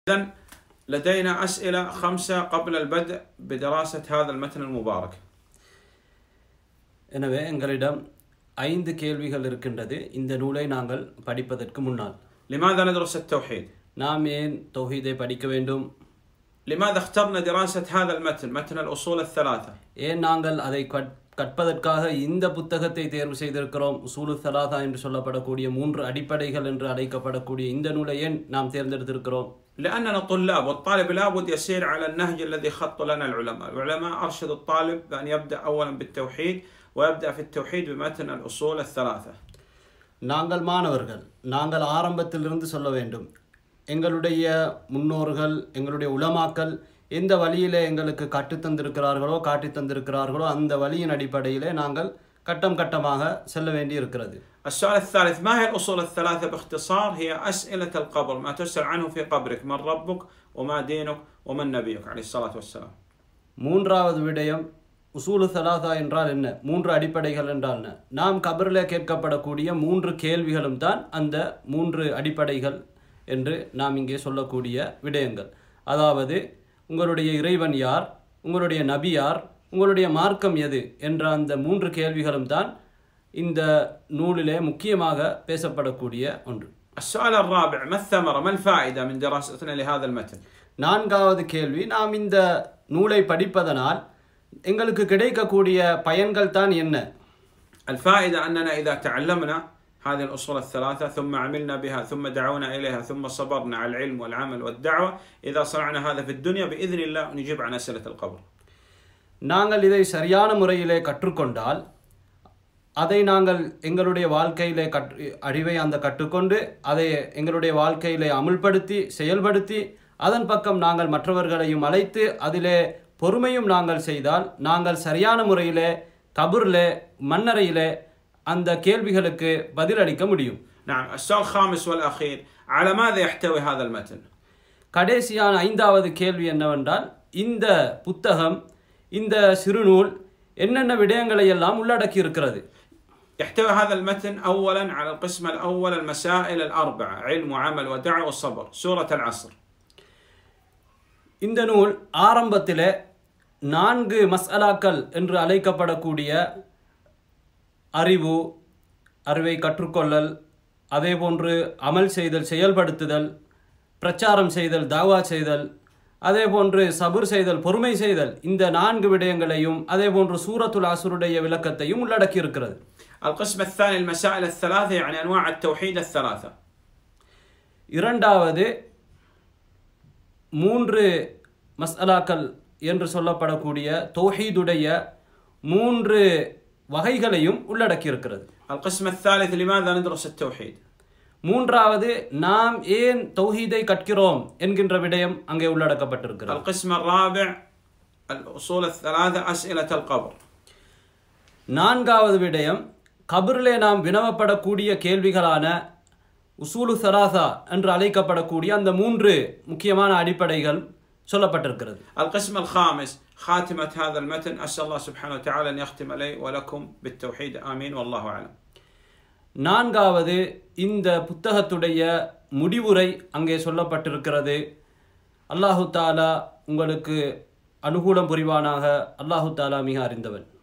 إذن لدينا أسئلة خمسة قبل البدء بدراسة هذا المتن المبارك எனவே எங்களிடம் ஐந்து கேள்விகள் இருக்கின்றது இந்த நூலை நாங்கள் படிப்பதற்கு முன்னால் لماذا ندرس التوحيد؟ நாம் ஏன் தௌஹீதை படிக்க வேண்டும் لماذا اخترنا دراسة هذا المتن متن الأصول الثلاثة؟ ஏன் நாங்கள் அதை கற்- கற்பதற்காக இந்த புத்தகத்தை தேர்வு செய்திருக்கிறோம் உசூலு சலாதா என்று சொல்லப்படக்கூடிய மூன்று அடிப்படைகள் என்று அழைக்கப்படக்கூடிய இந்த நூலை ஏன் நாம் தேர்ந்தெடுத்திருக்கிறோம் لأننا طلاب والطالب لابد يسير على النهج الذي خط لنا العلماء العلماء أرشدوا الطالب بأن يبدأ أولا بالتوحيد ويبدأ في التوحيد بمتن الأصول الثلاثة நாங்கள் மாணவர்கள் நாங்கள் ஆரம்பத்திலிருந்து சொல்ல வேண்டும் எங்களுடைய முன்னோர்கள் எங்களுடைய உலமாக்கள் எந்த வழியிலே எங்களுக்கு கற்றுத் தந்திருக்கிறார்களோ காட்டித் தந்திருக்கிறார்களோ அந்த வழியின் அடிப்படையிலே நாங்கள் கட்டம் கட்டமாக செல்ல வேண்டி இருக்கிறது السؤال الثالث ما هي الأصول الثلاثة باختصار هي أسئلة القبر ما تسأل عنه في قبرك من ربك وما دينك ومن نبيك عليه الصلاة والسلام மூன்றாவது விடயம் உசூலு சலாசா என்றால் என்ன மூன்று அடிப்படைகள் என்றால் என்ன நாம் கபரில் கேட்கப்படக்கூடிய மூன்று கேள்விகளும் தான் அந்த மூன்று அடிப்படைகள் என்று நாம் இங்கே சொல்லக்கூடிய விடயங்கள் அதாவது உங்களுடைய இறைவன் யார் உங்களுடைய நபி யார் உங்களுடைய மார்க்கம் எது என்ற அந்த மூன்று கேள்விகளும் தான் இந்த நூலிலே முக்கியமாக பேசப்படக்கூடிய ஒன்று السؤال الرابع ما الثمرة ما الفائدة من دراستنا لهذا المتن நான்காவது கேள்வி நாம் இந்த நூலை படிப்பதனால் எங்களுக்கு கிடைக்கக்கூடிய பயன்கள் தான் என்ன الفائدة أننا إذا تعلمنا هذه الأصول الثلاثة ثم عملنا بها ثم دعونا إليها ثم صبرنا على العلم والعمل والدعوة إذا صنعنا هذا في الدنيا بإذن الله نجيب عن أسئلة القبر நாங்கள் இதை சரியான முறையிலே கற்றுக்கொண்டால் அதை நாங்கள் எங்களுடைய வாழ்க்கையிலே கற்று அறிவை அந்த கற்றுக்கொண்டு அதை எங்களுடைய வாழ்க்கையிலே அமுல்படுத்தி செயல்படுத்தி அதன் பக்கம் நாங்கள் மற்றவர்களையும் அழைத்து அதிலே பொறுமையும் நாங்கள் செய்தால் நாங்கள் சரியான முறையிலே கபூரிலே மண்ணறையிலே அந்த கேள்விகளுக்கு பதிலளிக்க முடியும் نعم السؤال الخامس والأخير على ماذا يحتوي هذا المتن கடைசியான ஐந்தாவது கேள்வி என்னவென்றால் இந்த புத்தகம் இந்த சிறுநூல் என்னென்ன விடயங்களை எல்லாம் உள்ளடக்கி இருக்கிறது يحتوي هذا المتن أولا على القسم الأول المسائل الأربعة علم وعمل ودعوة وصبر سورة العصر இந்த நூல் ஆரம்பத்திலே நான்கு மஸ்அலாக்கள் என்று அழைக்கப்படக்கூடிய அறிவு அறிவை கற்றுக்கொள்ளல் அதேபோன்று அமல் செய்தல் செயல்படுத்துதல் பிரச்சாரம் செய்தல் தாவா செய்தல் அதேபோன்று சபுர் செய்தல் பொறுமை செய்தல் இந்த நான்கு விடயங்களையும் அதேபோன்று சூரத்துல் அசுருடைய விளக்கத்தையும் உள்ளடக்கி இருக்கிறது القسم الثاني المسائل الثلاثة يعني أنواع التوحيد الثلاثة இரண்டாவது மூன்று மஸ்அலாக்கள் என்று சொல்லப்படக்கூடிய தௌஹீதுடைய மூன்று வகைகளையும் உள்ளடக்கி இருக்கிறது القسم الثالث لماذا ندرس التوحيد மூன்றாவது நாம் ஏன் தௌஹீதை கற்கிறோம் என்கின்ற விடயம் அங்கே உள்ளடக்கப்பட்டிருக்கிறது القسم الرابع الأصول الثلاثة أسئلة القبر நான்காவது விடயம் கபரிலே நாம் வினவப்படக்கூடிய கேள்விகளான உசூலு சராசா என்று அழைக்கப்படக்கூடிய அந்த மூன்று முக்கியமான அடிப்படைகள் சொல்லப்பட்டிருக்கிறது القسم الخامس خاتمة هذا المتن أسأل الله سبحانه وتعالى أن يختم لي ولكم بالتوحيد آمين والله أعلم நான்காவது இந்த புத்தகத்துடைய முடிவுரை அங்கே சொல்லப்பட்டிருக்கிறது அல்லாஹு தாலா உங்களுக்கு அனுகூலம் புரிவானாக அல்லாஹு தாலா மிக அறிந்தவன்